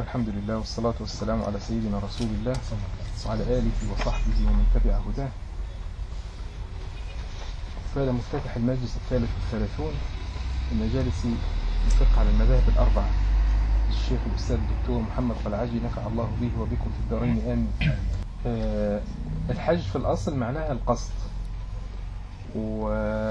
الحمد لله والصلاة والسلام على سيدنا رسول الله وعلى آله وصحبه ومن تبع هداه فهذا مفتتح المجلس الثالث والثلاثون من مجالس الفقه على المذاهب الأربعة الشيخ الأستاذ الدكتور محمد قلعجي نفع الله به وبكم في الدارين آمين آه الحج في الأصل معناها القصد و...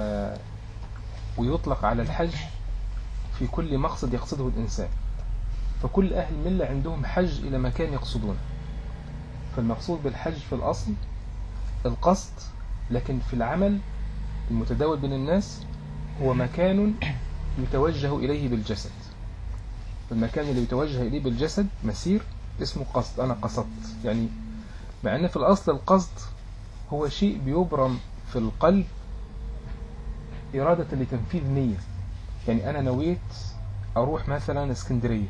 ويطلق على الحج في كل مقصد يقصده الإنسان فكل أهل الملة عندهم حج إلى مكان يقصدونه فالمقصود بالحج في الأصل القصد لكن في العمل المتداول بين الناس هو مكان يتوجه إليه بالجسد المكان اللي يتوجه إليه بالجسد مسير اسمه قصد أنا قصدت يعني مع أن في الأصل القصد هو شيء بيبرم في القلب إرادة لتنفيذ نية يعني أنا نويت أروح مثلا اسكندرية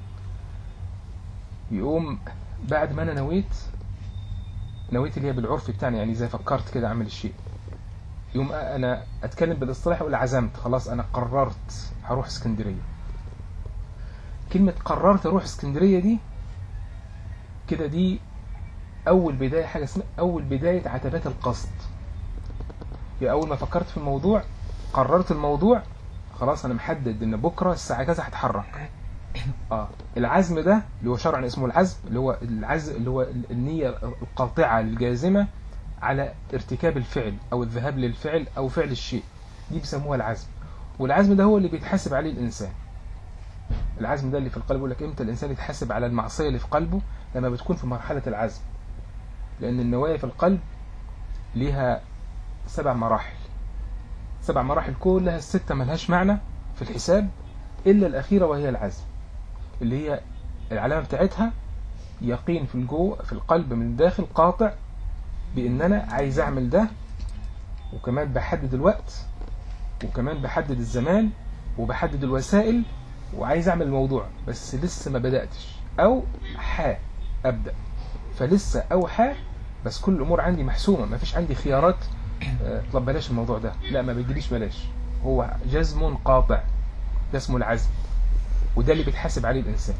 يقوم بعد ما أنا نويت نويت اللي هي بالعرف بتاعنا يعني زي فكرت كده أعمل الشيء يوم أنا أتكلم بالاصطلاح أقول عزمت خلاص أنا قررت هروح اسكندرية كلمة قررت أروح اسكندرية دي كده دي أول بداية حاجة اسمها أول بداية عتبات القصد يعني أول ما فكرت في الموضوع قررت الموضوع خلاص أنا محدد إن بكرة الساعة كذا هتحرك اه العزم ده اللي هو شرعا اسمه العزم اللي هو العزم اللي هو النية القاطعة الجازمة على ارتكاب الفعل او الذهاب للفعل او فعل الشيء دي بيسموها العزم والعزم ده هو اللي بيتحاسب عليه الانسان العزم ده اللي في القلب يقول لك امتى الانسان يتحاسب على المعصية اللي في قلبه لما بتكون في مرحلة العزم لان النوايا في القلب ليها سبع مراحل سبع مراحل كلها الستة ملهاش معنى في الحساب إلا الأخيرة وهي العزم اللي هي العلامة بتاعتها يقين في الجو في القلب من الداخل قاطع بأن أنا عايز أعمل ده وكمان بحدد الوقت وكمان بحدد الزمان وبحدد الوسائل وعايز أعمل الموضوع بس لسه ما بدأتش أو حا أبدأ فلسه أو حا بس كل الأمور عندي محسومة ما فيش عندي خيارات آه، طب بلاش الموضوع ده لا ما بيجيليش بلاش هو جزم قاطع ده اسمه العزم وده اللي بيتحاسب عليه الإنسان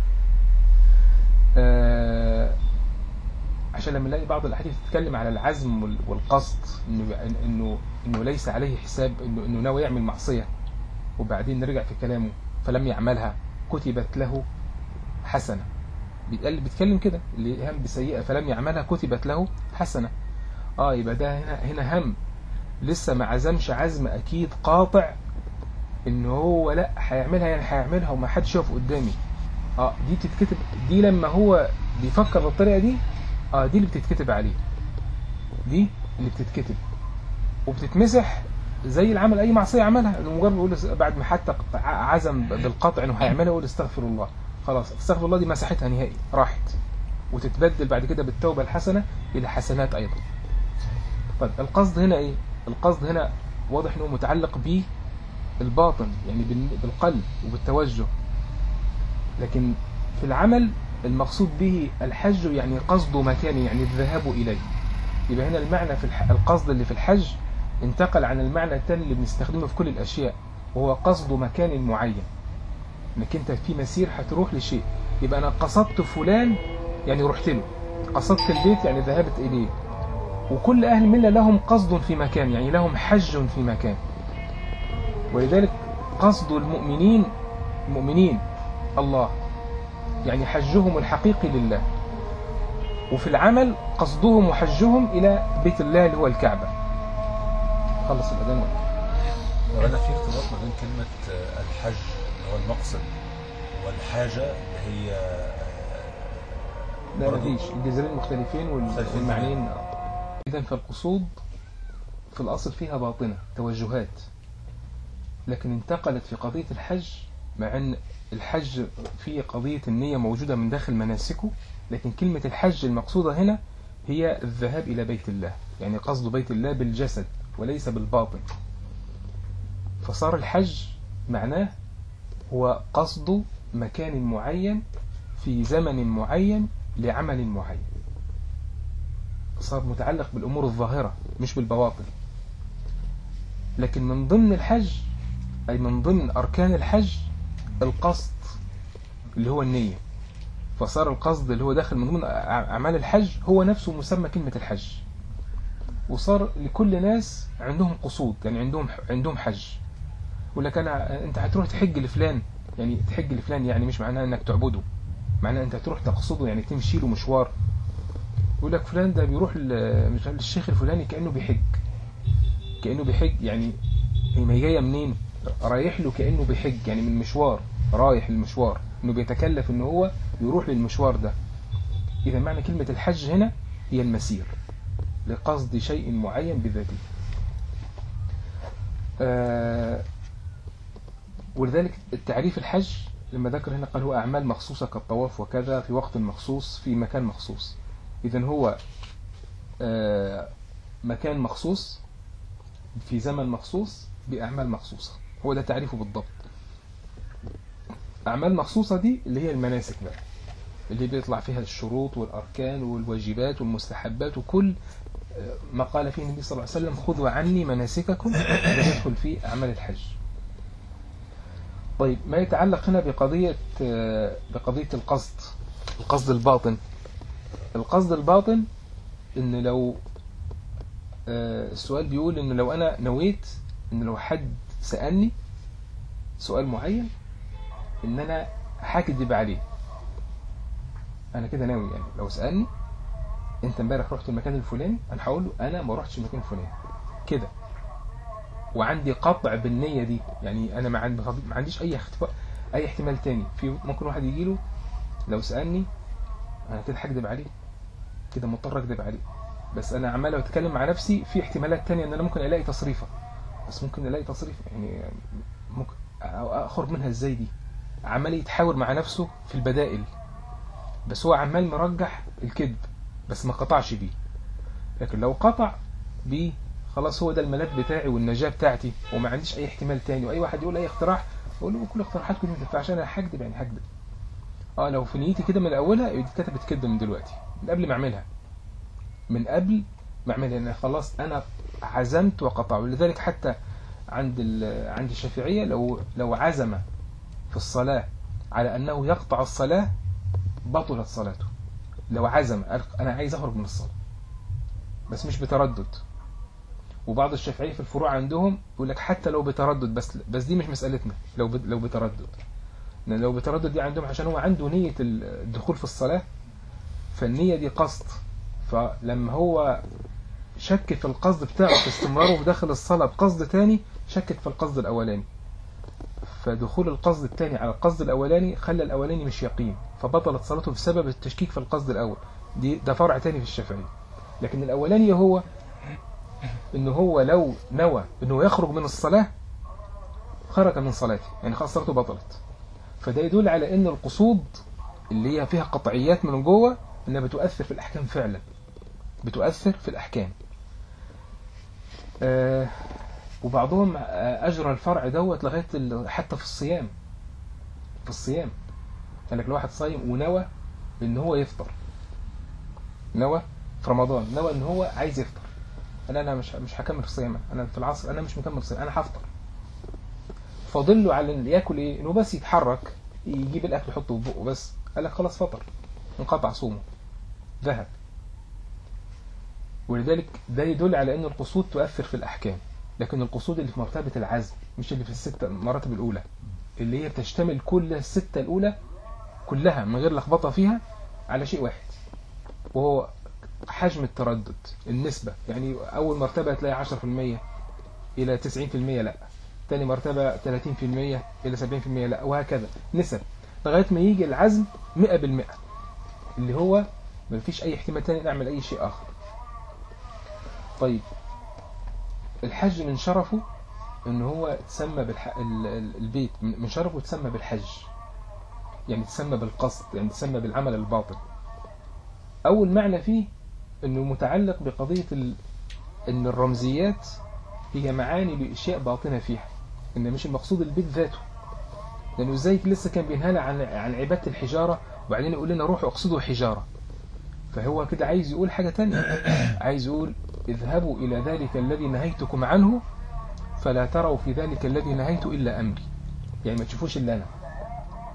آه عشان لما نلاقي بعض الأحاديث تتكلم على العزم وال- والقصد إنه إنه إنه ليس عليه حساب إنه إنه ناوي يعمل معصية وبعدين نرجع في كلامه فلم يعملها كتبت له حسنة بيتقال بيتكلم كده اللي هم بسيئة فلم يعملها كتبت له حسنة اه يبقى ده هنا هنا هم لسه ما عزمش عزم أكيد قاطع ان هو لا هيعملها يعني هيعملها وما حدش يقف قدامي اه دي بتتكتب دي لما هو بيفكر بالطريقه دي اه دي اللي بتتكتب عليه دي اللي بتتكتب وبتتمسح زي العمل اي معصيه عملها إنه مجرد يقول بعد ما حتى عزم بالقطع انه هيعملها يقول استغفر الله خلاص استغفر الله دي مسحتها نهائي راحت وتتبدل بعد كده بالتوبه الحسنه الى حسنات ايضا طيب القصد هنا ايه القصد هنا واضح انه متعلق بيه الباطن يعني بال- بالقلب وبالتوجه لكن في العمل المقصود به الحج يعني قصد مكان يعني الذهاب إليه يبقى هنا المعنى في الح... القصد اللي في الحج انتقل عن المعنى الثاني اللي بنستخدمه في كل الأشياء وهو قصد مكان معين انك انت في مسير هتروح لشيء يبقى انا قصدت فلان يعني رحت له قصدت البيت يعني ذهبت اليه وكل اهل المله لهم قصد في مكان يعني لهم حج في مكان ولذلك قصد المؤمنين المؤمنين الله يعني حجهم الحقيقي لله وفي العمل قصدهم وحجهم إلى بيت الله اللي هو الكعبة خلص الأذان ولا وأنا في ارتباط ما بين كلمة آه، الحج اللي هو المقصد والحاجة اللي هي آه، لا برضو- مفيش الجزرين مختلفين وال- مختلفين والمعنيين إذا فالقصود في الأصل فيها باطنة توجهات لكن انتقلت في قضية الحج مع أن الحج في قضية النية موجودة من داخل مناسكه لكن كلمة الحج المقصودة هنا هي الذهاب إلى بيت الله يعني قصد بيت الله بالجسد وليس بالباطن فصار الحج معناه هو قصد مكان معين في زمن معين لعمل معين صار متعلق بالأمور الظاهرة مش بالبواطن لكن من ضمن الحج أي من ضمن أركان الحج القصد اللي هو النية فصار القصد اللي هو داخل من ضمن أع- أعمال الحج هو نفسه مسمى كلمة الحج وصار لكل ناس عندهم قصود يعني عندهم عندهم حج يقول لك أنا أنت هتروح تحج لفلان يعني تحج لفلان يعني مش معناه إنك تعبده معناه أنت تروح تقصده يعني تمشي له مشوار يقول لك فلان ده بيروح ل- مش عارف للشيخ الفلاني كأنه بيحج كأنه بيحج يعني هي ما هي جاية منين رايح له كأنه بيحج يعني من مشوار رايح المشوار انه بيتكلف ان هو يروح للمشوار ده اذا معنى كلمة الحج هنا هي المسير لقصد شيء معين بذاته آه ولذلك التعريف الحج لما ذكر هنا قال هو أعمال مخصوصة كالطواف وكذا في وقت مخصوص في مكان مخصوص إذا هو آه مكان مخصوص في زمن مخصوص بأعمال مخصوصة هو ده تعريفه بالضبط أعمال مخصوصة دي اللي هي المناسك بقى اللي بيطلع فيها الشروط والأركان والواجبات والمستحبات وكل آه، ما قال فيه النبي صلى الله عليه وسلم خذوا عني مناسككم ده يدخل في أعمال الحج طيب ما يتعلق هنا بقضية آه، بقضية القصد القصد الباطن القصد الباطن ان لو آه، السؤال بيقول ان لو انا نويت ان لو حد سألني سؤال معين ان انا هكذب عليه انا كده ناوي يعني لو سألني انت امبارح رحت المكان الفلاني انا هقول له انا ما رحتش المكان الفلاني كده وعندي قطع بالنية دي يعني انا ما عندي ما عنديش اي اختفاء اي احتمال تاني في ممكن واحد يجي له لو سألني انا كده هكذب عليه كده مضطر اكذب عليه بس انا عمال اتكلم مع نفسي في احتمالات تانية ان انا ممكن الاقي تصريفة بس ممكن الاقي تصريف يعني ممكن اخرج منها ازاي دي عمال يتحاور مع نفسه في البدائل بس هو عمال مرجح الكذب بس ما قطعش بيه لكن لو قطع بيه خلاص هو ده الملاذ بتاعي والنجاة بتاعتي وما عنديش اي احتمال تاني واي واحد يقول اي اقتراح اقول له كل اقتراحاتكم دي ما تنفعش انا هكذب يعني هكذب اه لو في نيتي كده من اولها دي كتبت كذب من دلوقتي من قبل ما اعملها من قبل ما اعملها انا خلاص انا عزمت وقطع ولذلك حتى عند ال- عند الشافعية لو لو عزم في الصلاة على انه يقطع الصلاة بطلت صلاته لو عزم قال انا عايز اخرج من الصلاة بس مش بتردد وبعض الشافعية في الفروع عندهم يقول لك حتى لو بتردد بس بس دي مش مسألتنا لو ب- لو بتردد لأن لو بتردد دي عندهم عشان هو عنده نية الدخول في الصلاة فالنية دي قصد فلما هو شك في القصد بتاعه في استمراره في داخل الصلاة بقصد تاني شكك في القصد الأولاني فدخول القصد التاني على القصد الأولاني خلى الأولاني مش يقين فبطلت صلاته بسبب التشكيك في القصد الأول دي ده فرع تاني في الشافعية لكن الأولاني هو إنه هو لو نوى إنه يخرج من الصلاة خرج من صلاته يعني خلاص صلاته بطلت فده يدل على ان القصود اللي هي فيها قطعيات من جوه انها بتؤثر في الاحكام فعلا بتؤثر في الاحكام آه وبعضهم آه، اجرى الفرع دوت لغايه ال- حتى في الصيام في الصيام قال لك لو واحد صايم ونوى ان هو يفطر نوى في رمضان نوى ان هو عايز يفطر قال انا مش مش هكمل في الصيام انا في العصر انا مش مكمل صيام انا هفطر فضله على ان ياكل ايه انه بس يتحرك يجيب الاكل يحطه في بقه بس قال لك خلاص فطر انقطع صومه ذهب ولذلك ده يدل على ان القصود تؤثر في الاحكام لكن القصود اللي في مرتبه العزم مش اللي في الستة المراتب الاولى اللي هي بتشتمل كل الستة الاولى كلها من غير لخبطه فيها على شيء واحد وهو حجم التردد النسبة يعني أول مرتبة تلاقي 10% إلى 90% لا تاني مرتبة 30% إلى 70% لا وهكذا نسب لغاية ما يجي العزم 100% اللي هو ما فيش أي احتمال تاني نعمل أي شيء آخر طيب الحج من شرفه ان هو تسمى بالح... ال- ال- البيت من من شرفه تسمى بالحج يعني تسمى بالقصد يعني تسمى بالعمل الباطن اول معنى فيه انه متعلق بقضية ال... ان الرمزيات هي معاني لاشياء باطنة فيها ان مش المقصود البيت ذاته لانه زي لسه كان بينهانا عن عن عبادة الحجارة وبعدين يقول لنا روحوا اقصدوا حجارة فهو كده عايز يقول حاجة تانية عايز يقول اذهبوا إلى ذلك الذي نهيتكم عنه فلا تروا في ذلك الذي نهيت إلا أمري يعني ما تشوفوش إلا أنا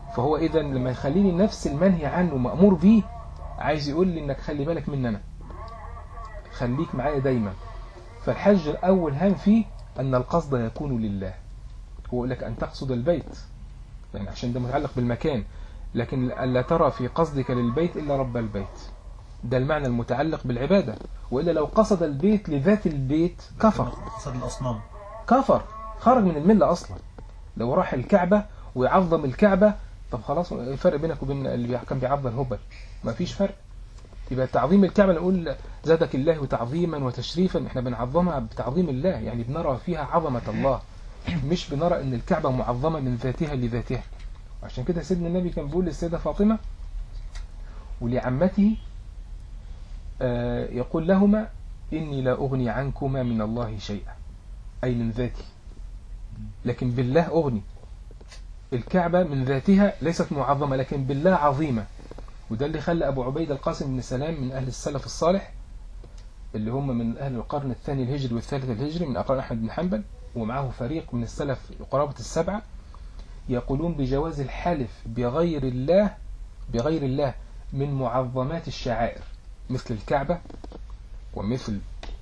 فهو إذا لما يخليني نفس المنهي عنه مأمور بيه عايز يقول لي إنك خلي بالك من أنا خليك معايا دايما فالحج الأول هام فيه أن القصد يكون لله هو يقول لك أن تقصد البيت يعني عشان ده متعلق بالمكان لكن ألا ترى في قصدك للبيت إلا رب البيت ده المعنى المتعلق بالعبادة وإلا لو قصد البيت لذات البيت كفر قصد الأصنام كفر خرج من الملة أصلا لو راح الكعبة ويعظم الكعبة طب خلاص الفرق بينك وبين اللي كان بيعظم الهبل ما فيش فرق يبقى تعظيم الكعبة نقول زادك الله تعظيما وتشريفا احنا بنعظمها بتعظيم الله يعني بنرى فيها عظمة الله مش بنرى ان الكعبة معظمة من ذاتها لذاتها عشان كده سيدنا النبي كان بيقول للسيدة فاطمة ولعمته آه، يقول لهما إني لا أغني عنكما من الله شيئا أي من ذاتي لكن بالله أغني الكعبة من ذاتها ليست معظمة لكن بالله عظيمة وده اللي خلى أبو عبيد القاسم بن سلام من أهل السلف الصالح اللي هم من أهل القرن الثاني الهجري والثالث الهجري من أقران أحمد بن حنبل ومعه فريق من السلف قرابة السبعة يقولون بجواز الحلف بغير الله بغير الله من معظمات الشعائر مثل الكعبة ومثل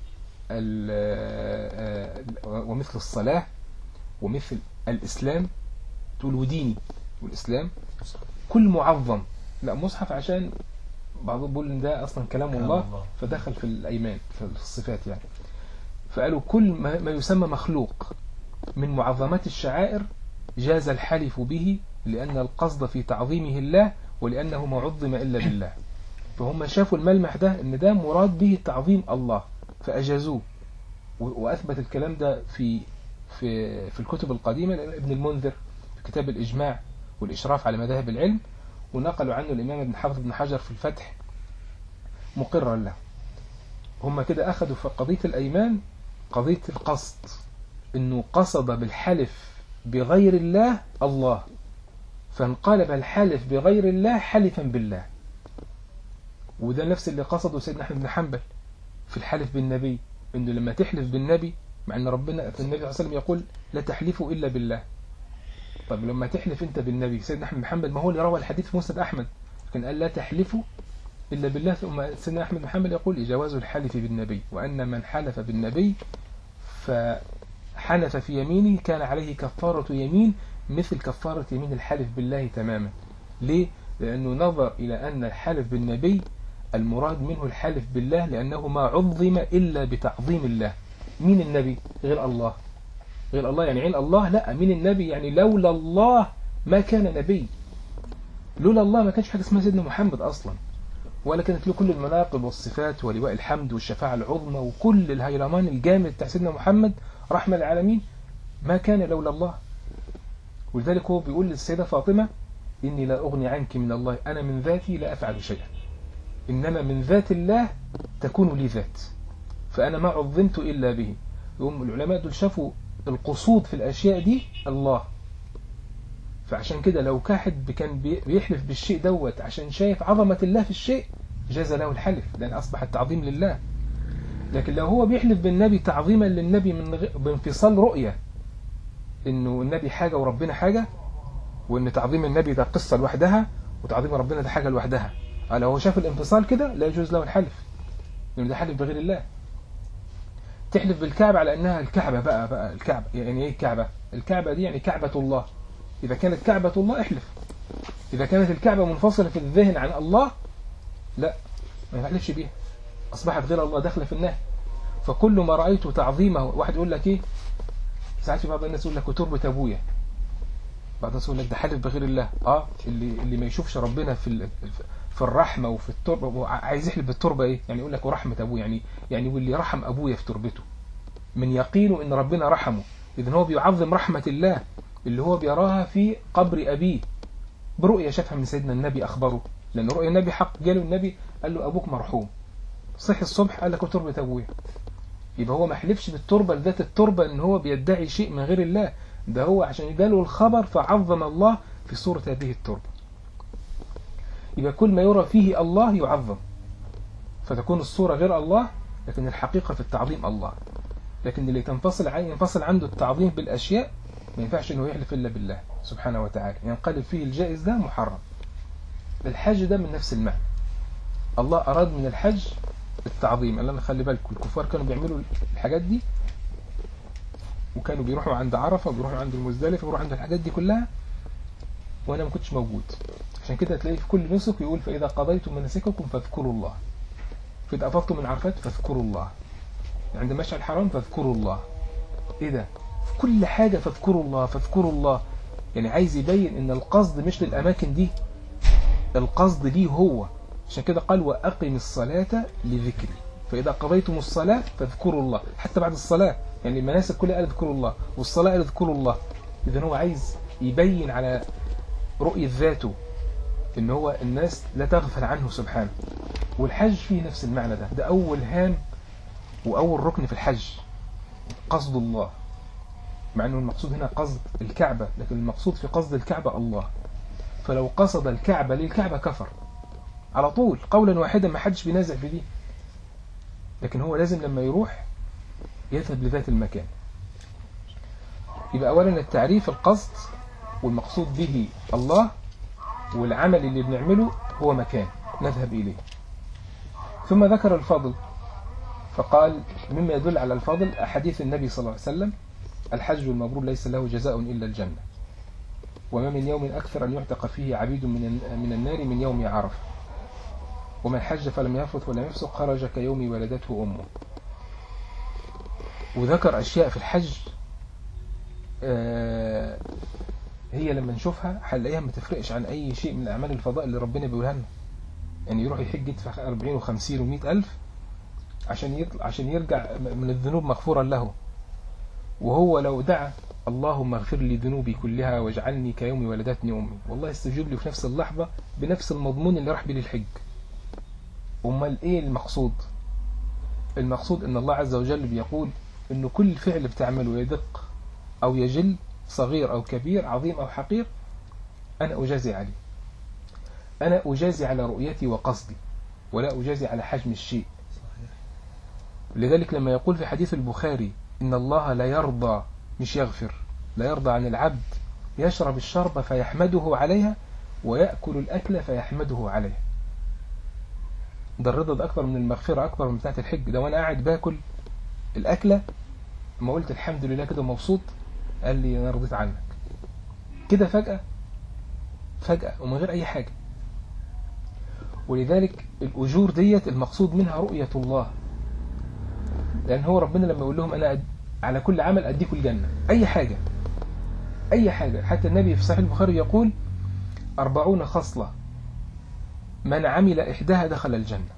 ال- ومثل الصلاة ومثل الإسلام تقول وديني والإسلام كل معظم لا مصحف عشان بعضهم بيقول ان ده اصلا كلام كلام الله الله. فدخل في الايمان في الصفات يعني فقالوا كل ما ما يسمى مخلوق من معظمات الشعائر جاز الحلف به لأن القصد في تعظيمه الله ولأنه ما عظم إلا بالله فهم شافوا الملمح ده ان ده مراد به تعظيم الله فأجازوه و- وأثبت الكلام ده في في في الكتب القديمة لأن ابن المنذر في كتاب الإجماع والإشراف على مذاهب العلم ونقلوا عنه الإمام ابن حافظ بن حجر في الفتح مقرا له هم كده أخذوا في قضية الأيمان قضية القصد إنه قصد بالحلف بغير الله الله فانقلب الحلف بغير الله حلفا بالله وده نفس اللي قصده سيدنا أحمد بن حنبل في الحلف بالنبي إنه لما تحلف بالنبي مع إن ربنا في النبي صلى الله عليه وسلم يقول لا تحلفوا إلا بالله طب لما تحلف أنت بالنبي سيدنا أحمد بن حنبل ما هو اللي روى الحديث في مسند أحمد لكن قال لا تحلفوا إلا بالله ثم سيدنا أحمد بن حنبل يقول جواز الحلف بالنبي وأن من حلف بالنبي فحلف في يمينه كان عليه كفارة يمين مثل كفارة يمين الحلف بالله تماما ليه؟ لأنه نظر إلى أن الحلف بالنبي المراد منه الحلف بالله لأنه ما عظم إلا بتعظيم الله مين النبي؟ غير الله غير الله يعني عين الله لا مين النبي يعني لولا الله ما كان نبي لولا الله ما كانش حاجة اسمها سيدنا محمد أصلا ولا كانت له كل المناقب والصفات ولواء الحمد والشفاعة العظمى وكل الهيلمان الجامد بتاع سيدنا محمد رحمة العالمين ما كان لولا الله ولذلك هو بيقول للسيدة فاطمة إني لا أغني عنك من الله أنا من ذاتي لا أفعل شيئا إنما من ذات الله تكون لي ذات فأنا ما عظمت إلا به يقوم العلماء دول شافوا القصود في الأشياء دي الله فعشان كده لو كاحد كان بي- بيحلف بالشيء دوت عشان شايف عظمة الله في الشيء جاز له الحلف لأن أصبح التعظيم لله لكن لو هو بيحلف بالنبي تعظيما للنبي من غ... بانفصال رؤية إنه النبي حاجة وربنا حاجة وإن تعظيم النبي ده قصة لوحدها وتعظيم ربنا ده حاجة لوحدها آه، لو هو شاف الانفصال كده لا يجوز له الحلف لأنه ده حلف بغير الله تحلف بالكعبة على أنها الكعبة بقى بقى الكعبة يعني إيه الكعبة الكعبة دي يعني كعبة الله إذا كانت كعبة الله احلف إذا كانت الكعبة منفصلة في الذهن عن الله لا ما يحلفش بيها أصبحت غير الله داخلة في النهي فكل ما رأيت تعظيمه واحد يقول لك إيه ساعات في بعض الناس يقول لك وتربة أبويا بعض الناس يقول لك ده حلف بغير الله اه اللي اللي ما يشوفش ربنا في ال- في الرحمة وفي التربة وع- عايز يحلف بالتربة ايه يعني يقول لك ورحمة ابوه يعني يعني واللي رحم ابويا في تربته من يقينه ان ربنا رحمه اذا هو بيعظم رحمة الله اللي هو بيراها في قبر ابيه برؤية شافها من سيدنا النبي اخبره لان رؤية النبي حق جاله النبي قال له ابوك مرحوم صحي الصبح قال لك وتربة ابويا يبقى هو ما حلفش بالتربة لذات التربة ان هو بيدعي شيء من غير الله ده هو عشان جاله الخبر فعظم الله في صورة هذه التربة يبقى كل ما يرى فيه الله يعظم فتكون الصورة غير الله لكن الحقيقة في التعظيم الله لكن اللي تنفصل عن ينفصل عنده التعظيم بالأشياء ما ينفعش انه يحلف الا بالله سبحانه وتعالى ينقلب فيه الجائز ده محرم الحج ده من نفس المعنى الله اراد من الحج التعظيم قال لنا خلي بالكم الكفار كانوا بيعملوا الحاجات دي وكانوا بيروحوا عند عرفة وبيروحوا عند المزدلفة وبيروحوا عند الحاجات دي كلها وانا ما كنتش موجود عشان كده تلاقيه في كل نسك يقول فإذا قضيتم مناسككم فاذكروا الله فإذا أفضتم من عرفات فاذكروا الله عند مشعر الحرام فاذكروا الله ايه ده في كل حاجة فاذكروا الله فاذكروا الله يعني عايز يبين ان القصد مش للأماكن دي القصد ليه هو عشان كده قال وأقم الصلاة لذكري فإذا قضيتم الصلاة فاذكروا الله حتى بعد الصلاة يعني المناسك كلها قال اذكروا الله والصلاة قال اذكروا الله إذن هو عايز يبين على رؤية ذاته ان هو الناس لا تغفل عنه سبحانه والحج فيه نفس المعنى ده ده أول هام وأول ركن في الحج قصد الله مع أنه المقصود هنا قصد الكعبة لكن المقصود في قصد الكعبة الله فلو قصد الكعبة للكعبة كفر على طول قولا واحدا ما حدش بينازع في دي لكن هو لازم لما يروح يذهب لذات المكان يبقى أولا التعريف القصد والمقصود به الله والعمل اللي بنعمله هو مكان نذهب إليه ثم ذكر الفضل فقال مما يدل على الفضل أحاديث النبي صلى الله عليه وسلم الحج المبرور ليس له جزاء إلا الجنة وما من يوم أكثر أن يعتق فيه عبيد من من النار من يوم عرفة ومن حج فلم يفث ولم يفسق خرج كيوم ولدته أمه وذكر أشياء في الحج آه هي لما نشوفها هنلاقيها ما تفرقش عن أي شيء من أعمال الفضاء اللي ربنا بيقولها لنا يعني يروح يحج يدفع 40 و50 و100 ألف عشان يطلع عشان يرجع من الذنوب مغفورا له وهو لو دعا اللهم اغفر لي ذنوبي كلها واجعلني كيوم ولدتني أمي والله استجيب لي في نفس اللحظة بنفس المضمون اللي راح بيه للحج أمال إيه المقصود المقصود أن الله عز وجل بيقول أن كل فعل بتعمله يدق أو يجل صغير أو كبير عظيم أو حقير أنا أجازي عليه أنا أجازي على رؤيتي وقصدي ولا أجازي على حجم الشيء لذلك لما يقول في حديث البخاري إن الله لا يرضى مش يغفر لا يرضى عن العبد يشرب الشرب فيحمده عليها ويأكل الأكل فيحمده عليها ده الرضا ده أكبر من المغفرة أكبر من بتاعة الحج ده وأنا قاعد باكل الأكلة ما قلت الحمد لله كده مبسوط قال لي أنا رضيت عنك كده فجأة فجأة ومن غير أي حاجة ولذلك الأجور ديت المقصود منها رؤية الله لأن هو ربنا لما يقول لهم أنا على كل عمل أديكم الجنة أي حاجة أي حاجة حتى النبي في صحيح البخاري يقول أربعون خصلة من عمل إحداها دخل الجنة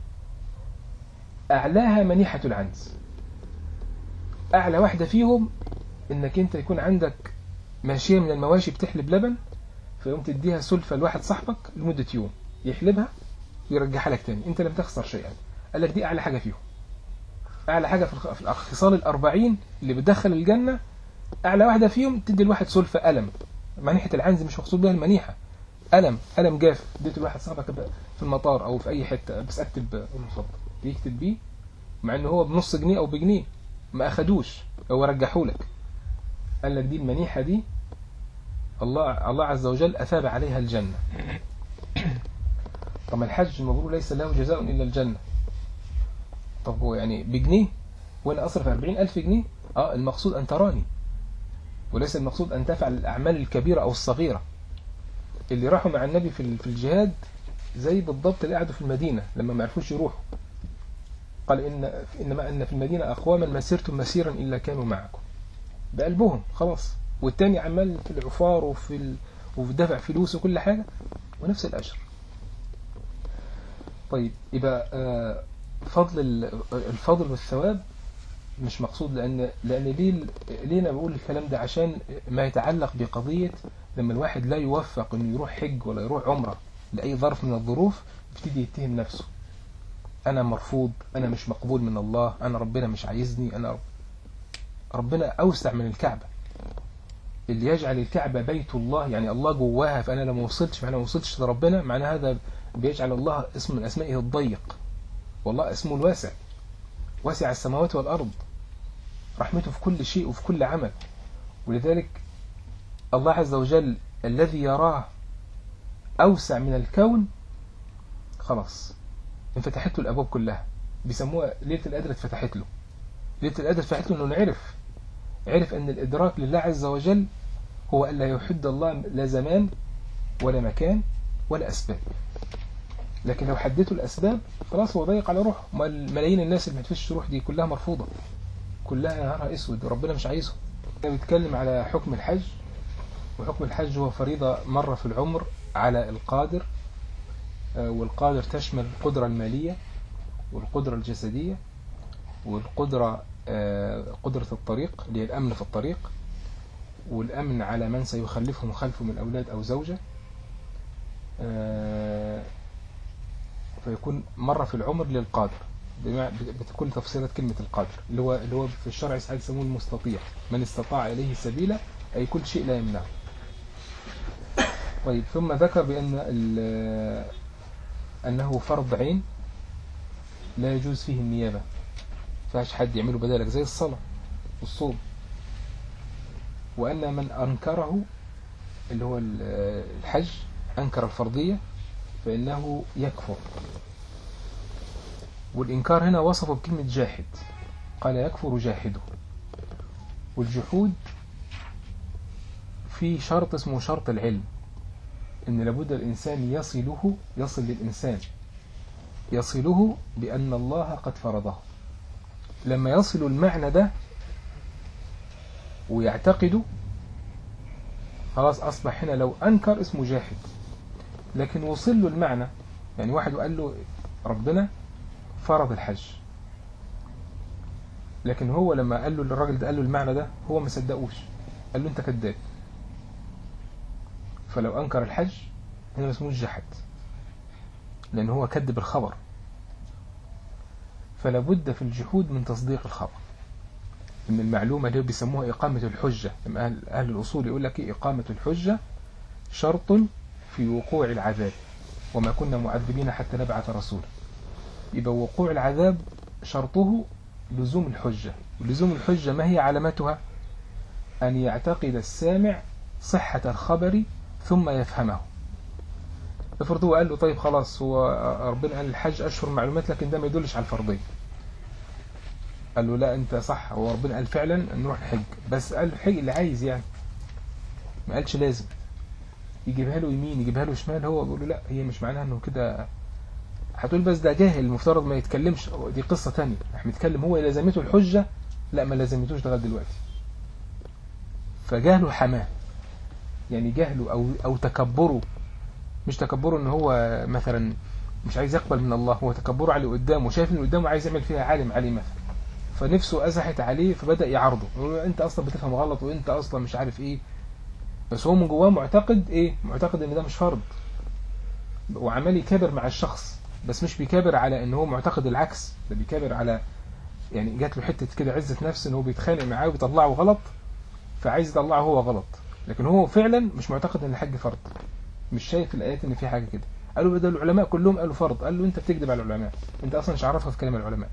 أعلاها منيحة العنز أعلى واحدة فيهم إنك أنت يكون عندك ماشية من المواشي بتحلب لبن فيقوم تديها سلفة لواحد صاحبك لمدة يوم يحلبها ويرجعها لك تاني أنت لم تخسر شيئا قال لك دي أعلى حاجة فيهم أعلى حاجة في الخصال الأربعين اللي بتدخل الجنة أعلى واحدة فيهم تدي الواحد سلفة ألم منيحة العنز مش مقصود بها المنيحة ألم ألم جاف اديته لواحد صاحبك في المطار أو في أي حتة بس أكتب المصدر يكتب بيه مع إنه هو بنص جنيه أو بجنيه ما أخدوش هو رجحوا لك قال لك دي المنيحة دي الله الله عز وجل أثاب عليها الجنة طب الحج المبرور ليس له جزاء إلا الجنة طب هو يعني بجنيه وأنا أصرف 40 ألف جنيه آه المقصود أن تراني وليس المقصود أن تفعل الأعمال الكبيرة أو الصغيرة اللي راحوا مع النبي في في الجهاد زي بالضبط اللي قعدوا في المدينة لما ما عرفوش يروحوا قال إن إنما أن في المدينة أقواما ما سرتم مسيرا إلا كانوا معكم بقلبهم خلاص والتاني عمال في العفار وفي ال... وفي دفع فلوس وكل حاجة ونفس الأجر طيب يبقى آه فضل الفضل والثواب مش مقصود لأن لأن ليه ليه أنا بقول الكلام ده عشان ما يتعلق بقضية لما الواحد لا يوفق إنه يروح حج ولا يروح عمرة لأي ظرف من الظروف يبتدي يتهم نفسه أنا مرفوض أنا مش مقبول من الله أنا ربنا مش عايزني أنا ربنا أوسع من الكعبة اللي يجعل الكعبة بيت الله يعني الله جواها فأنا لما وصلتش فأنا ما وصلتش لربنا معنى هذا بيجعل الله اسم من أسمائه الضيق والله اسمه الواسع واسع السماوات والأرض رحمته في كل شيء وفي كل عمل ولذلك الله عز وجل الذي يراه أوسع من الكون خلاص انفتحت له الأبواب كلها بيسموها ليلة القدر اتفتحت له ليلة القدر اتفتحت له انه عرف عرف ان الادراك لله عز وجل هو ألا يحد الله لا زمان ولا مكان ولا أسباب لكن لو حددوا الأسباب خلاص هو ضيق على روحه ما ملايين الناس اللي ما تفش روح دي كلها مرفوضة كلها نهارها اسود ربنا مش عايزهم بيتكلم على حكم الحج وحكم الحج هو فريضة مرة في العمر على القادر آه، والقادر تشمل القدرة المالية والقدرة الجسدية والقدرة آه، قدرة الطريق اللي هي الأمن في الطريق والأمن على من سيخلفهم خلفه من أولاد أو زوجة آه، فيكون مرة في العمر للقادر بمع- بكل تفصيلات كلمة القادر اللي هو اللي هو في الشرع ساعات يسموه المستطيع من استطاع إليه سبيلا أي كل شيء لا يمنعه طيب ثم ذكر بأن ال- أنه فرض عين لا يجوز فيه النيابة فيهاش حد يعمله بدالك زي الصلاة والصوم وأن من أنكره اللي هو ال- الحج أنكر الفرضية فإنه يكفر والإنكار هنا وصفه بكلمة جاحد قال يكفر جاحده والجحود في شرط اسمه شرط العلم إن لابد الإنسان يصله يصل للإنسان يصله بأن الله قد فرضه لما يصل المعنى ده ويعتقده خلاص أصبح هنا لو أنكر اسمه جاحد لكن وصل له المعنى يعني واحد قال له ربنا فرض الحج لكن هو لما قال له الراجل ده قال له المعنى ده هو ما صدقوش قال له انت كذاب فلو انكر الحج هنا ما اسموش جحد لان هو كذب الخبر فلا بد في الجحود من تصديق الخبر ان المعلومه اللي بيسموها اقامه الحجه لما اهل, أهل الاصول يقول لك إيه؟ اقامه الحجه شرط في وقوع العذاب وما كنا معذبين حتى نبعث رسولا يبقى وقوع العذاب شرطه لزوم الحجة ولزوم الحجة ما هي علامتها أن يعتقد السامع صحة الخبر ثم يفهمه افرض هو قال له طيب خلاص هو ربنا قال الحج أشهر معلومات لكن ده ما يدلش على الفرضية قال له لا انت صح هو ربنا قال فعلا نروح الحج بس قال له الحج اللي عايز يعني ما قالش لازم يجيبها له يمين يجيبها له شمال هو بيقول له لا هي مش معناها انه كده هتقول بس ده جاهل المفترض ما يتكلمش دي قصة تانية احنا بنتكلم هو لازمته الحجة لا ما لازمتوش لغاية دلوقتي فجهله حماه يعني جهله او او تكبره مش تكبره ان هو مثلا مش عايز يقبل من الله هو تكبره على اللي قدامه شايف ان اللي قدامه عايز يعمل فيها عالم عليه مثلا فنفسه ازحت عليه فبدا يعارضه يقول له انت اصلا بتفهم غلط وانت اصلا مش عارف ايه بس هو من جواه معتقد ايه معتقد ان ده مش فرض وعمال يكابر مع الشخص بس مش بيكابر على ان هو معتقد العكس ده بيكابر على يعني جات له حته كده عزه نفس ان هو بيتخانق معاه وبيطلعه غلط فعايز يطلعه هو غلط لكن هو فعلا مش معتقد ان الحج فرض مش شايف الايات ان في حاجه كده قالوا ده العلماء كلهم قالوا فرض قال له انت بتكذب على العلماء انت اصلا مش عارفها في كلام العلماء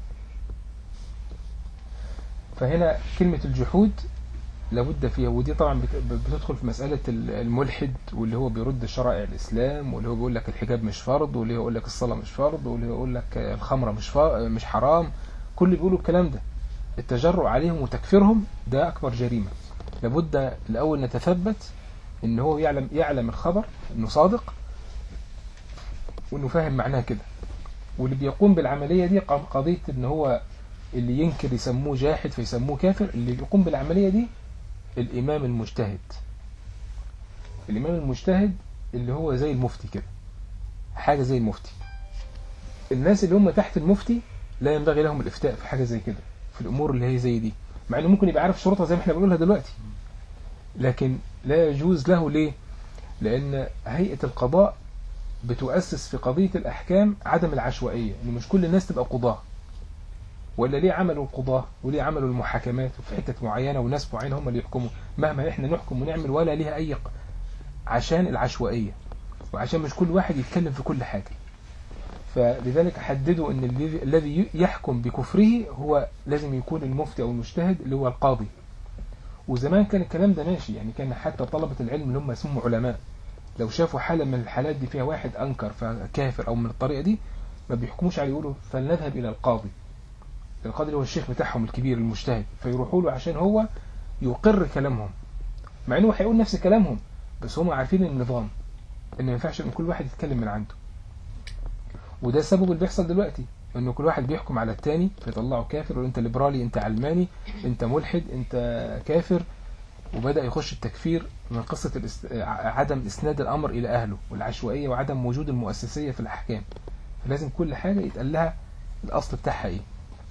فهنا كلمه الجحود لابد فيها ودي طبعا بت- بتدخل في مسألة الملحد واللي هو بيرد شرائع الإسلام واللي هو بيقول لك الحجاب مش فرض واللي هو يقول لك الصلاة مش فرض واللي هو يقول لك الخمرة مش فا- مش حرام كل اللي بيقولوا الكلام ده التجرؤ عليهم وتكفيرهم ده أكبر جريمة لابد الأول نتثبت إن هو يعلم يعلم الخبر إنه صادق وإنه فاهم معناه كده واللي بيقوم بالعملية دي قام- قضية إن هو اللي ينكر يسموه جاحد فيسموه كافر اللي يقوم بالعملية دي الإمام المجتهد الإمام المجتهد اللي هو زي المفتي كده حاجة زي المفتي الناس اللي هم تحت المفتي لا ينبغي لهم الإفتاء في حاجة زي كده في الأمور اللي هي زي دي مع إنه ممكن يبقى عارف شروطها زي ما احنا بنقولها دلوقتي لكن لا يجوز له ليه لأن هيئة القضاء بتؤسس في قضية الأحكام عدم العشوائية إن مش كل الناس تبقى قضاة ولا ليه عملوا القضاة وليه عملوا المحاكمات وفي حتة معينة وناس معينة هم اللي يحكموا مهما احنا نحكم ونعمل ولا ليها أي ق- عشان العشوائية وعشان مش كل واحد يتكلم في كل حاجة فلذلك حددوا ان الذي- الذي يحكم بكفره هو لازم يكون المفتي او المجتهد اللي هو القاضي وزمان كان الكلام ده ماشي يعني كان حتى طلبة العلم اللي هم اسمهم علماء لو شافوا حالة من الحالات دي فيها واحد أنكر فكافر أو من الطريقة دي ما بيحكموش عليه يقولوا فلنذهب إلى القاضي القاضي اللي هو الشيخ بتاعهم الكبير المجتهد فيروحوا له عشان هو يقر كلامهم مع انه هيقول نفس كلامهم بس هم عارفين النظام ان ما ينفعش ان كل واحد يتكلم من عنده وده السبب اللي بيحصل دلوقتي انه كل واحد بيحكم على التاني فيطلعه كافر وانت ليبرالي انت علماني انت ملحد انت كافر وبدأ يخش التكفير من قصة الاست... عدم إسناد الأمر إلى أهله والعشوائية وعدم وجود المؤسسية في الأحكام فلازم كل حاجة يتقال لها الأصل بتاعها إيه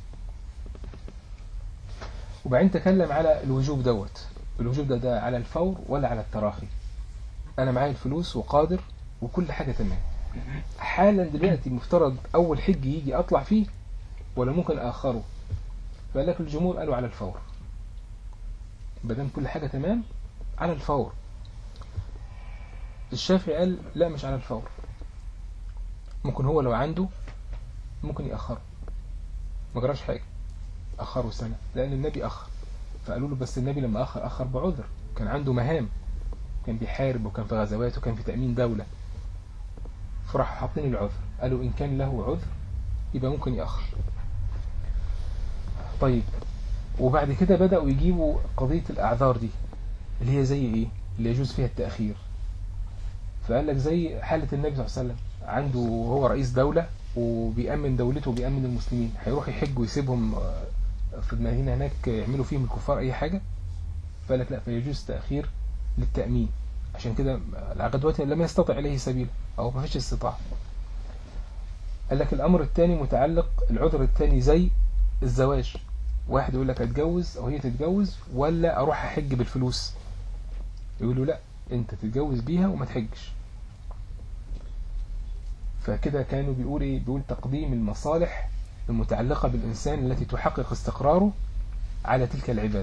وبعدين تكلم على الوجوب دوت الوجوب ده, ده على الفور ولا على التراخي أنا معايا الفلوس وقادر وكل حاجة تمام حالا دلوقتي مفترض أول حج يجي أطلع فيه ولا ممكن أخره فقال لك الجمهور قالوا على الفور بدل كل حاجة تمام على الفور الشافعي قال لا مش على الفور ممكن هو لو عنده ممكن يأخره ما جراش حاجة أخره سنة لأن النبي أخر فقالوا له بس النبي لما أخر أخر بعذر كان عنده مهام كان بيحارب وكان في غزوات وكان في تأمين دولة فراحوا حاطين العذر قالوا إن كان له عذر يبقى ممكن يأخر طيب وبعد كده بدأوا يجيبوا قضية الأعذار دي اللي هي زي إيه اللي يجوز فيها التأخير فقال لك زي حالة النبي صلى الله عليه وسلم عنده هو رئيس دولة وبيأمن دولته وبيأمن المسلمين هيروح يحج ويسيبهم في المدينة هناك يعملوا فيهم الكفار أي حاجة فقال لك لا فيجوز تأخير للتأمين عشان كده العقد لم يستطع إليه سبيل أو ما فيش استطاعة قال لك الأمر الثاني متعلق العذر الثاني زي الزواج واحد يقول لك اتجوز او هي تتجوز ولا اروح احج بالفلوس يقول له لا انت تتجوز بيها وما تحجش فكده كانوا بيقول ايه بيقول تقديم المصالح المتعلقة بالإنسان التي تحقق استقراره على تلك العبادة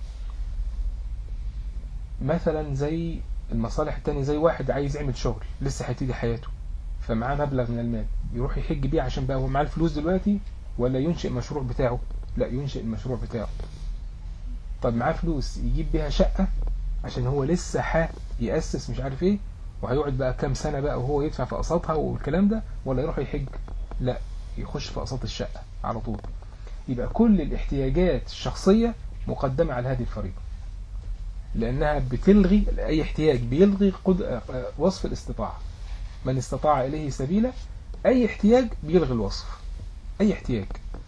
مثلا زي المصالح التانية زي واحد عايز يعمل شغل لسه هيبتدي حياته فمعاه مبلغ من المال يروح يحج بيه عشان بقى هو معاه الفلوس دلوقتي ولا ينشئ مشروع بتاعه لا ينشئ المشروع بتاعه طب معاه فلوس يجيب بيها شقة عشان هو لسه ح يأسس مش عارف ايه وهيقعد بقى كام سنة بقى وهو يدفع في قسطها والكلام ده ولا يروح يحج لا يخش في قسط الشقة على طول يبقى كل الاحتياجات الشخصية مقدمة على هذه الفريضة لأنها بتلغي أي احتياج بيلغي قد... وصف الاستطاعة من استطاع إليه سبيلا أي احتياج بيلغي الوصف أي احتياج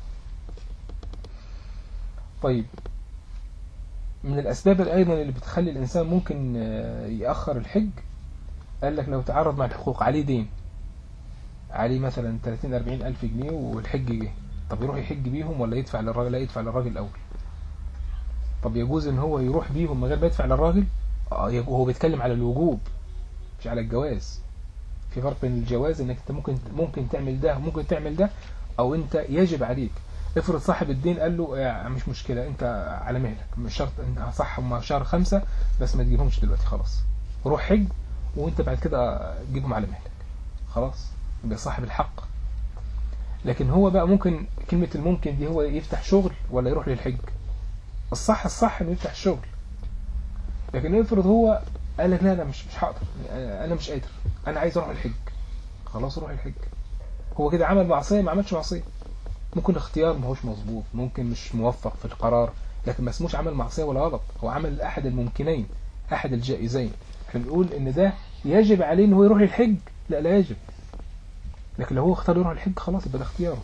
طيب من الأسباب أيضا اللي بتخلي الإنسان ممكن يأخر الحج قال لك لو تعرض مع الحقوق عليه دين عليه مثلا 30 40 ألف جنيه والحج جه طب يروح يحج بيهم ولا يدفع للراجل لا يدفع للراجل الأول طب يجوز ان هو يروح بيهم من غير ما يدفع للراجل اه هو بيتكلم على الوجوب مش على الجواز في فرق بين الجواز انك انت ممكن ممكن تعمل ده وممكن تعمل ده او انت يجب عليك افرض صاحب الدين قال له مش مشكلة انت على مهلك مش شرط انت صح هم شهر خمسة بس ما تجيبهمش دلوقتي خلاص روح حج وانت بعد كده جيبهم على مهلك خلاص يبقى صاحب الحق لكن هو بقى ممكن كلمة الممكن دي هو يفتح شغل ولا يروح للحج الصح الصح انه يفتح الشغل لكن افرض هو قال لك لا انا مش مش هقدر انا مش قادر انا عايز اروح الحج خلاص روح الحج هو كده عمل معصية ما عملش معصية ممكن اختيار ما هوش مظبوط ممكن مش موفق في القرار لكن ما اسموش عمل معصية ولا غلط هو عمل احد الممكنين احد الجائزين احنا بنقول ان ده يجب عليه ان هو يروح للحج لا لا يجب لكن لو هو اختار يروح الحج خلاص يبقى ده اختياره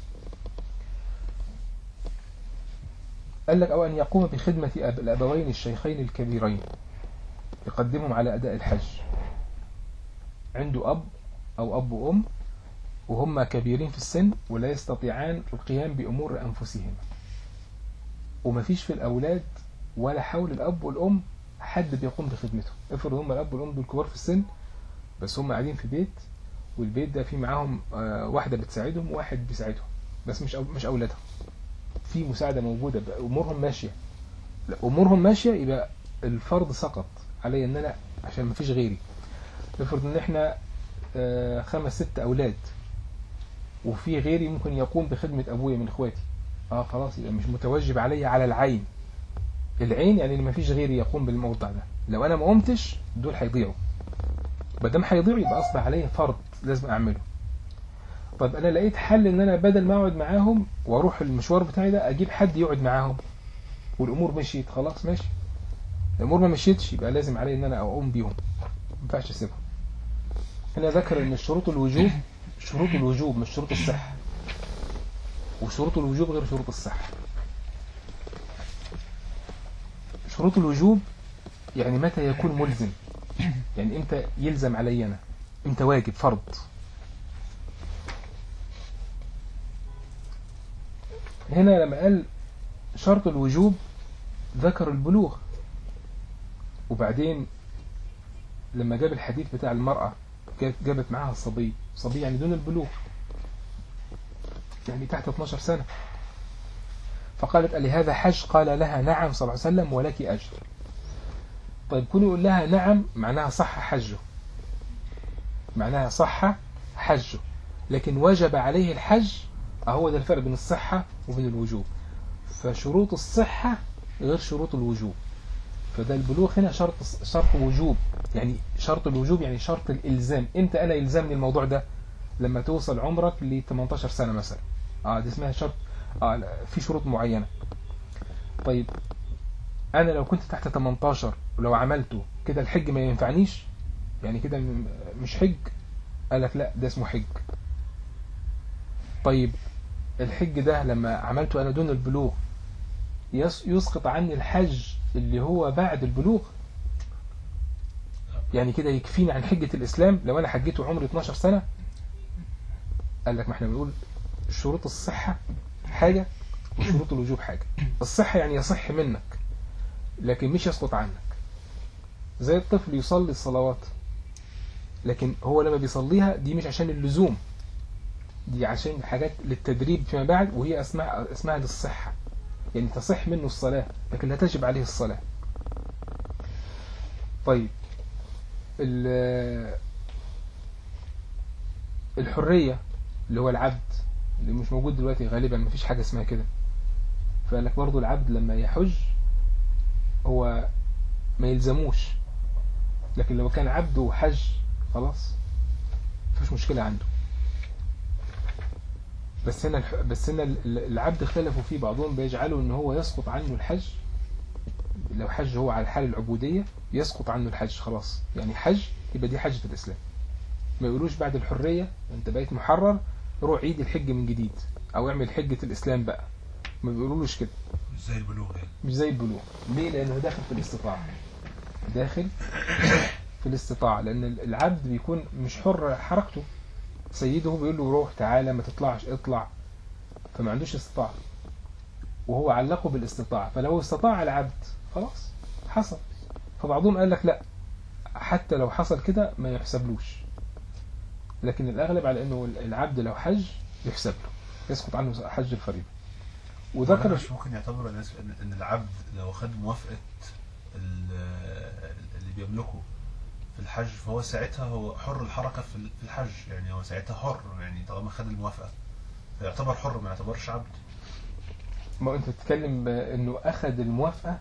قال لك أو أن يقوم بخدمة أب الأبوين الشيخين الكبيرين يقدمهم على أداء الحج عنده أب أو أب وأم وهم كبيرين في السن ولا يستطيعان القيام بأمور أنفسهم ومفيش في الأولاد ولا حول الأب والأم حد بيقوم بخدمته افرض هم الأب والأم دول كبار في السن بس هم قاعدين في بيت والبيت ده فيه معاهم واحدة بتساعدهم وواحد بيساعدهم بس مش مش أولادهم في مساعدة موجودة أمورهم ماشية لا أمورهم ماشية يبقى الفرض سقط علي إن أنا عشان ما فيش غيري نفرض إن إحنا خمس ست أولاد وفي غيري ممكن يقوم بخدمة أبويا من إخواتي اه خلاص يبقى مش متوجب علي على العين العين يعني ما فيش غيري يقوم بالموضع ده لو انا ما قمتش دول هيضيعوا ما دام هيضيعوا يبقى اصبح عليا فرض لازم اعمله طب انا لقيت حل ان انا بدل ما اقعد معاهم واروح المشوار بتاعي ده اجيب حد يقعد معاهم والامور مشيت خلاص ماشي الامور ما مشيتش يبقى لازم علي ان انا اقوم بيهم ما ينفعش اسيبهم هنا ذكر ان شروط الوجوب شروط الوجوب مش شروط الصحه وشروط الوجوب غير شروط الصحه شروط الوجوب يعني متى يكون ملزم يعني امتى يلزم علي انا امتى واجب فرض هنا لما قال شرط الوجوب ذكر البلوغ وبعدين لما جاب الحديث بتاع المرأة جاب- جابت معاها الصبي صبي يعني دون البلوغ يعني تحت 12 سنة فقالت ألي هذا حج قال لها نعم صلى الله عليه وسلم ولك أجر طيب كون يقول لها نعم معناها صح حجه معناها صح حجه لكن وجب عليه الحج أهو ده الفرق بين الصحة وبين الوجوب فشروط الصحة غير شروط الوجوب فده البلوغ هنا شرط شرط وجوب يعني شرط الوجوب يعني شرط الإلزام امتى أنا يلزمني الموضوع ده لما توصل عمرك ل 18 سنة مثلا اه دي اسمها شرط اه لا، في شروط معينة طيب انا لو كنت تحت 18 ولو عملته كده الحج ما ينفعنيش يعني كده م- مش حج قال لك لا ده اسمه حج طيب الحج ده لما عملته انا دون البلوغ يس- يسقط عني الحج اللي هو بعد البلوغ يعني كده يكفيني عن حجة الإسلام لو أنا حجيت وعمري 12 سنة قال لك ما احنا بنقول شروط الصحة حاجة وشروط الوجوب حاجة الصحة يعني يصح منك لكن مش يسقط عنك زي الطفل يصلي الصلوات لكن هو لما بيصليها دي مش عشان اللزوم دي عشان حاجات للتدريب فيما بعد وهي اسمها اسمها للصحة يعني تصح منه الصلاة لكن لا تجب عليه الصلاة طيب ال- الحرية اللي هو العبد اللي مش موجود دلوقتي غالبا مفيش حاجة اسمها كده فقال لك برضه العبد لما يحج هو ما يلزموش لكن لو كان عبد وحج خلاص مفيش مشكلة عنده بس هنا الح- بس هنا ال- ال- العبد اختلفوا فيه بعضهم بيجعلوا ان هو يسقط عنه الحج لو حج هو على حال العبودية يسقط عنه الحج خلاص يعني حج يبقى دي حجة الإسلام ما يقولوش بعد الحرية انت بقيت محرر روح عيد الحج من جديد او اعمل حجة الإسلام بقى ما بيقولولوش كده مش زي البلوغ يعني مش زي البلوغ ليه لانه داخل في الاستطاعة داخل في الاستطاعة لان العبد بيكون مش حر حركته سيده بيقول له روح تعالى ما تطلعش اطلع فما عندوش استطاعة وهو علقه بالاستطاعة فلو استطاع العبد خلاص حصل فبعضهم قال لك لا حتى لو حصل كده ما يحسبلوش لكن الأغلب على أنه العبد لو حج يحسب له يسقط عنه حج الفريضة وذكر وذكر مش ممكن يعتبر الناس ان إن العبد لو خد موافقة ال- اللي بيملكه في الحج فهو ساعتها هو حر الحركة في ال- في الحج يعني هو ساعتها حر يعني طالما خد الموافقة فيعتبر حر ما يعتبرش عبد ما انت بتتكلم انه اخذ الموافقة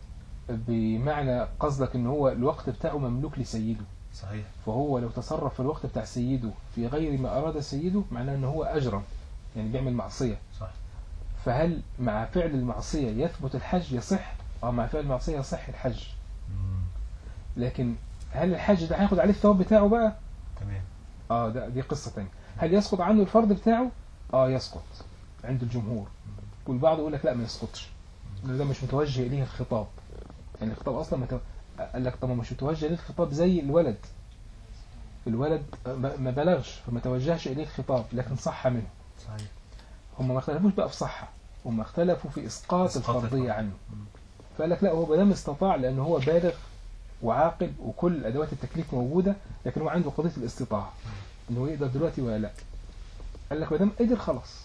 بمعنى قصدك ان هو الوقت بتاعه مملوك لسيده صحيح فهو لو تصرف في الوقت بتاع سيده في غير ما اراد سيده معناه ان هو اجرم يعني بيعمل معصية صح فهل مع فعل المعصية يثبت الحج يصح اه مع فعل المعصية يصح الحج مم. لكن هل الحج ده هياخد عليه الثواب بتاعه بقى تمام اه ده دي قصة تانية هل يسقط عنه الفرض بتاعه اه يسقط عند الجمهور والبعض يقول لك لا ما يسقطش لأن ده مش متوجه اليه الخطاب يعني الخطاب اصلا متو... قال لك طب ما مش متوجه اليه الخطاب زي الولد الولد ما ما بلغش فما توجهش اليه الخطاب لكن صح منه صحيح هم ما اختلفوش بقى في صحة هم اختلفوا في اسقاط إسقاط الفرضية الفرض. عنه مم. فقال لك لا هو ما دام استطاع لان هو بالغ وعاقل وكل ادوات التكليف موجوده لكن هو عنده قضيه الاستطاعه انه يقدر دلوقتي ولا لا قال لك ما دام قدر خلاص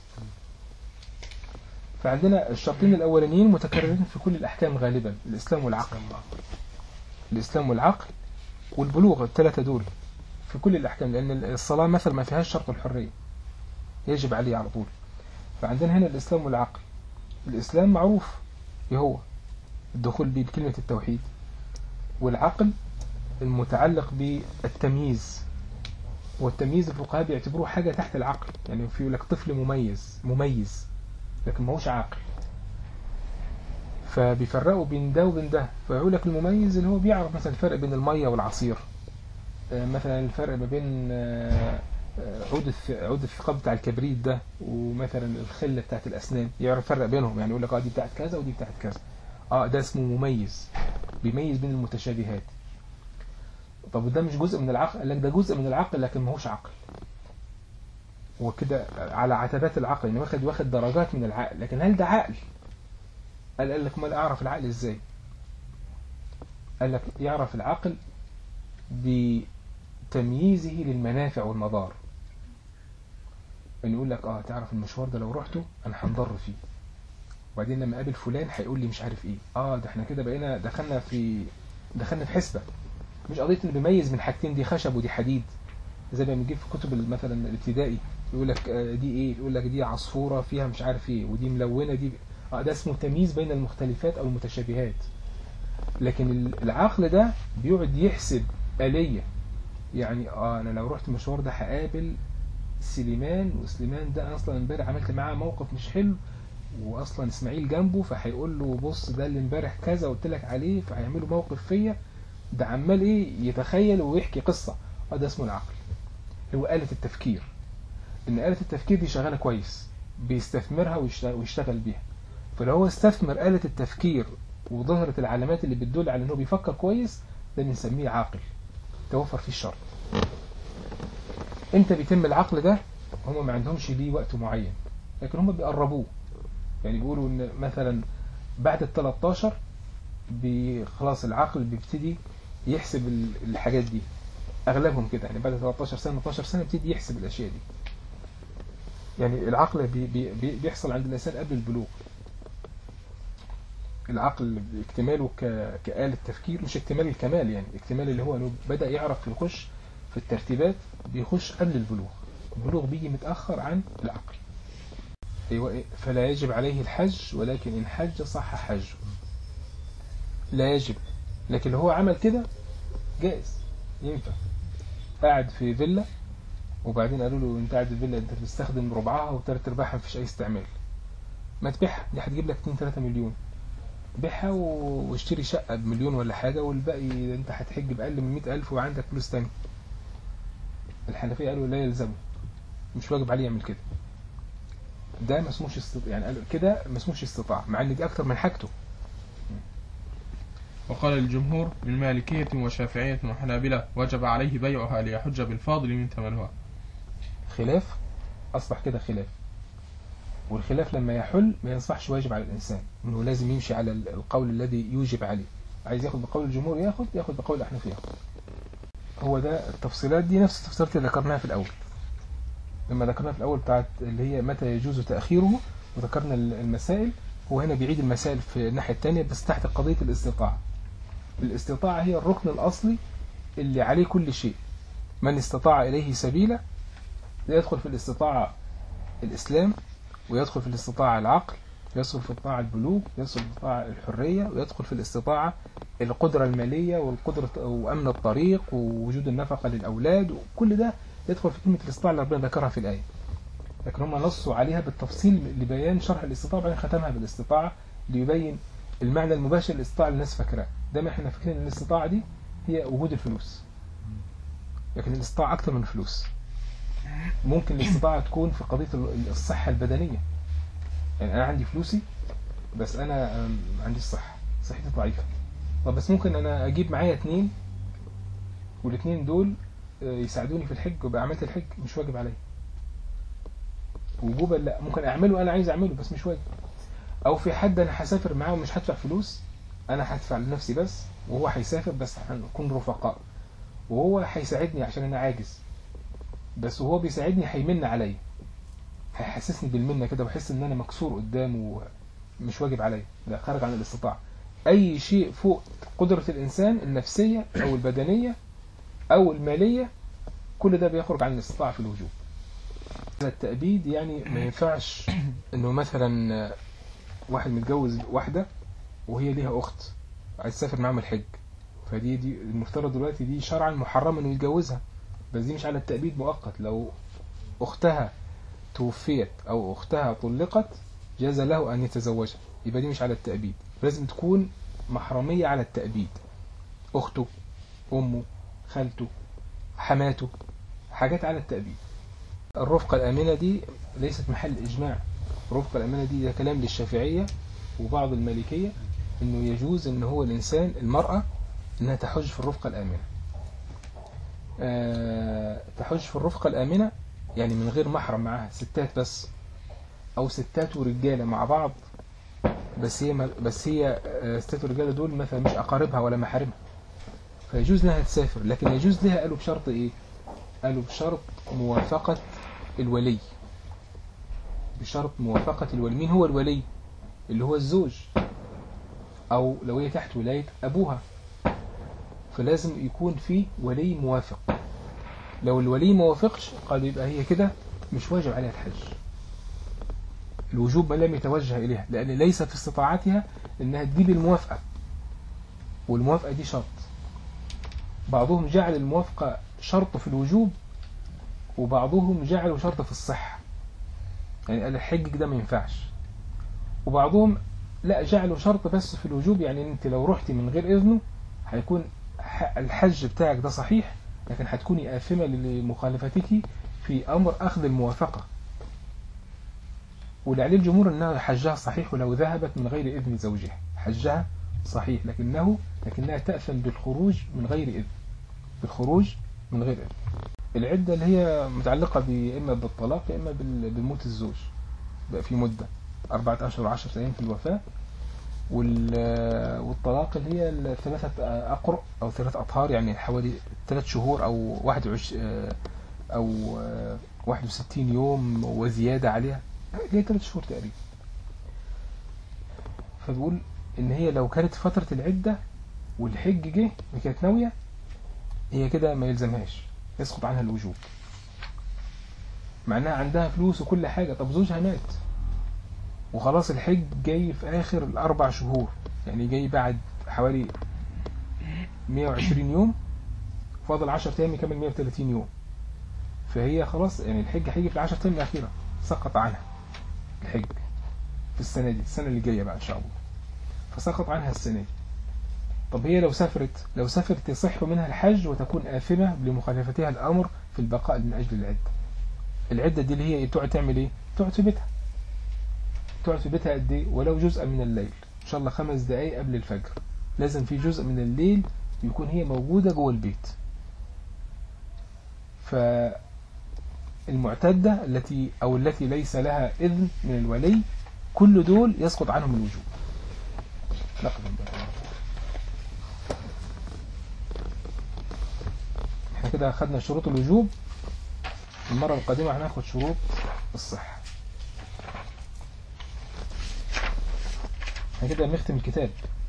فعندنا الشرطين الاولانيين متكررين في كل الاحكام غالبا الاسلام والعقل الاسلام والعقل والبلوغ الثلاثه دول في كل الاحكام لان الصلاه مثلا ما فيهاش شرط الحريه يجب عليه على طول فعندنا هنا الاسلام والعقل الاسلام معروف ايه هو الدخول بيه بكلمة التوحيد والعقل المتعلق بالتمييز والتمييز الفقهاء بيعتبروه حاجة تحت العقل يعني في يقول لك طفل مميز مميز لكن ما هوش عاقل فبيفرقوا بين ده وبين ده فيقول لك المميز اللي هو بيعرف مثلا الفرق بين المية والعصير آه، مثلا الفرق ما بين آه، آه، عود الث- عود الثقاب بتاع الكبريت ده ومثلا الخله بتاعت الاسنان يعرف يفرق بينهم يعني يقول لك اه دي بتاعت كذا ودي بتاعت كذا اه ده اسمه مميز بيميز بين المتشابهات طب وده مش جزء من العقل قال لك ده جزء من العقل لكن ما هوش عقل وكده على عتبات العقل يعني واخد واخد درجات من العقل لكن هل ده عقل قال قال لك امال اعرف العقل ازاي قال لك يعرف العقل بتمييزه للمنافع والمضار ان يقول لك اه تعرف المشوار ده لو رحته انا هنضر فيه وبعدين لما اقابل فلان هيقول لي مش عارف ايه اه ده احنا كده بقينا دخلنا في دخلنا في حسبه مش قضيه انه بيميز من حاجتين دي خشب ودي حديد زي ما بنجيب في كتب مثلا الابتدائي يقول لك آه، دي ايه يقول لك دي عصفوره فيها مش عارف ايه ودي ملونه دي اه ده اسمه تمييز بين المختلفات او المتشابهات لكن ال- العقل ده بيقعد يحسب آلية يعني اه انا لو رحت المشوار ده هقابل سليمان وسليمان ده أنا اصلا امبارح عملت معاه موقف مش حلو واصلا اسماعيل جنبه فهيقول له بص ده اللي امبارح كذا قلت لك عليه فهيعملوا موقف فيا ده عمال ايه يتخيل ويحكي قصه اه ده اسمه العقل هو آلة التفكير ان آلة التفكير دي شغاله كويس بيستثمرها ويشتغل, ويشتغل بيها فلو هو استثمر آلة التفكير وظهرت العلامات اللي بتدل على انه بيفكر كويس ده بنسميه عاقل توفر فيه الشر امتى بيتم العقل ده هم ما عندهمش ليه وقت معين لكن هم بيقربوه يعني بيقولوا ان مثلا بعد ال 13 بي- خلاص العقل بيبتدي يحسب ال- الحاجات دي اغلبهم كده يعني بعد 13 سنه 12 سنه يبتدي يحسب الاشياء دي يعني العقل بي بي بي- بيحصل عند الانسان قبل البلوغ العقل اكتماله ك- كآلة تفكير مش اكتمال الكمال يعني اكتمال اللي هو انه بدأ يعرف يخش في الترتيبات بيخش قبل البلوغ البلوغ بيجي متأخر عن العقل أيوة إيه؟ فلا يجب عليه الحج ولكن إن حج صح حجه لا يجب لكن لو هو عمل كده جائز ينفع قاعد في فيلا وبعدين قالوا له انت قاعد في فيلا انت بتستخدم ربعها وثلاث ارباعها مفيش اي استعمال ما تبيعها دي هتجيب لك 2 3 مليون بيعها و- واشتري شقة بمليون ولا حاجة والباقي انت هتحج بأقل من 100000 وعندك فلوس تاني الحنفية قالوا لا يلزمه مش واجب عليه يعمل كده ده ما اسموش استطاعة يعني قالوا كده ما اسموش استطاعة مع ان دي اكتر من حاجته وقال الجمهور من مالكية وشافعية وحنابلة وجب عليه بيعها ليحج بالفاضل من ثمنها خلاف اصبح كده خلاف والخلاف لما يحل ما يصبحش واجب على الانسان انه لازم يمشي على ال- القول الذي يوجب عليه عايز ياخد بقول الجمهور ياخد ياخد بقول الاحناف ياخد هو ده التفصيلات دي نفس التفصيلات اللي ذكرناها في الاول لما ذكرناها في الاول بتاعت اللي هي متى يجوز تاخيره وذكرنا ال- المسائل هو هنا بيعيد المسائل في الناحيه الثانيه بس تحت قضيه الاستطاعه الاستطاعه هي الركن الاصلي اللي عليه كل شيء من استطاع اليه سبيلا يدخل في الاستطاعة الإسلام ويدخل في الاستطاعة العقل ويدخل في الاستطاعة البلوغ ويدخل في الاستطاعة الحرية ويدخل في الاستطاعة القدرة المالية والقدرة وأمن الطريق ووجود النفقة للأولاد وكل ده يدخل في كلمة الاستطاعة اللي ربنا ذكرها في الآية لكن هم نصوا عليها بالتفصيل لبيان شرح الاستطاعة وبعدين ختمها بالاستطاعة ليبين المعنى المباشر للاستطاعة اللي الناس فاكراه دايما احنا فاكرين ان الاستطاعة دي هي وجود الفلوس لكن الاستطاعة أكتر من الفلوس ممكن الاستطاعة تكون في قضية ال- الصحة البدنية يعني أنا عندي فلوسي بس أنا أم، عندي الصحة صحتي ضعيفة طب بس ممكن أنا أجيب معايا اتنين والاتنين دول آه، يساعدوني في الحج ويبقى عملت الحج مش واجب عليا وجوبا لا ممكن أعمله أنا عايز أعمله بس مش واجب أو في حد أنا هسافر معاه ومش هدفع فلوس أنا هدفع لنفسي بس وهو هيسافر بس هنكون رفقاء وهو هيساعدني عشان أنا عاجز بس وهو بيساعدني هيمن عليا هيحسسني بالمنة كده وأحس إن أنا مكسور قدامه مش واجب عليا ده خارج عن الاستطاعة أي شيء فوق قدرة الإنسان النفسية أو البدنية أو المالية كل ده بيخرج عن الاستطاعة في الوجوب هذا التأبيد يعني ما ينفعش إنه مثلا واحد متجوز واحدة وهي ليها أخت عايز تسافر معاهم الحج فدي دي المفترض دلوقتي دي شرعا محرم انه يتجوزها بس دي مش على التأبيد مؤقت لو أختها توفيت أو أختها طلقت جاز له أن يتزوجها يبقى دي مش على التأبيد لازم تكون محرمية على التأبيد أخته أمه خالته حماته حاجات على التأبيد الرفقة الآمنة دي ليست محل إجماع الرفقة الآمنة دي ده كلام للشافعية وبعض المالكية إنه يجوز إن هو الإنسان المرأة إنها تحج في الرفقة الآمنة أه تحج في الرفقة الآمنة يعني من غير محرم معاها ستات بس أو ستات ورجالة مع بعض بس هي بس هي آه، ستات ورجالة دول مثلا مش أقاربها ولا محارمها فيجوز لها تسافر لكن يجوز لها قالوا بشرط إيه قالوا بشرط موافقة الولي بشرط موافقة الولي مين هو الولي اللي هو الزوج أو لو هي تحت ولاية أبوها فلازم يكون في ولي موافق لو الولي موافقش قال يبقى هي كده مش واجب عليها الحج الوجوب ما لم يتوجه إليها لأن ليس في استطاعتها إنها تجيب الموافقة والموافقة دي شرط بعضهم جعل الموافقة شرط في الوجوب وبعضهم جعله شرط في الصحة يعني قال الحج ده ما ينفعش وبعضهم لا جعله شرط بس في الوجوب يعني انت لو رحتي من غير اذنه هيكون ح- الحج بتاعك ده صحيح لكن هتكوني آثمة لمخالفتك في أمر أخذ الموافقة واللي عليه الجمهور أنها حجها صحيح ولو ذهبت من غير إذن زوجها حجها صحيح لكنه لكنها تأثم بالخروج من غير إذن بالخروج من غير إذن العدة اللي هي متعلقة ب- إما بالطلاق يا إما بال- بموت الزوج بقى في مدة أربعة أشهر وعشرة أيام في الوفاة وال- والطلاق اللي هي الثلاثة أقرء أو ثلاث أطهار يعني حوالي ثلاث شهور أو واحد وعش أو واحد وستين يوم وزيادة عليها اللي هي ثلاث شهور تقريبا فبقول إن هي لو كانت فترة العدة والحج جه وكانت ناوية هي كده ما يلزمهاش يسقط عنها الوجوب مع انها عندها فلوس وكل حاجة طب زوجها مات وخلاص الحج جاي في آخر الأربع شهور يعني جاي بعد حوالي 120 يوم فاضل 10 أيام يكمل 130 يوم فهي خلاص يعني الحج هيجي في العشر أيام الأخيرة سقط عنها الحج في السنة دي السنة اللي جاية بقى إن شاء الله فسقط عنها السنة دي طب هي لو سافرت لو سافرت يصح منها الحج وتكون آثمة لمخالفتها الأمر في البقاء من أجل العدة العدة دي اللي هي تقعد تعمل إيه؟ تقعد في بيتها تقعد في بيتها قد ايه ولو جزء من الليل ان شاء الله خمس دقايق قبل الفجر لازم في جزء من الليل يكون هي موجودة جوه البيت فالمعتدة التي أو التي ليس لها إذن من الولي كل دول يسقط عنهم الوجوب نقف بقى. احنا كده أخذنا شروط الوجوب المرة القادمة هناخد شروط الصحة احنا كده بنختم الكتاب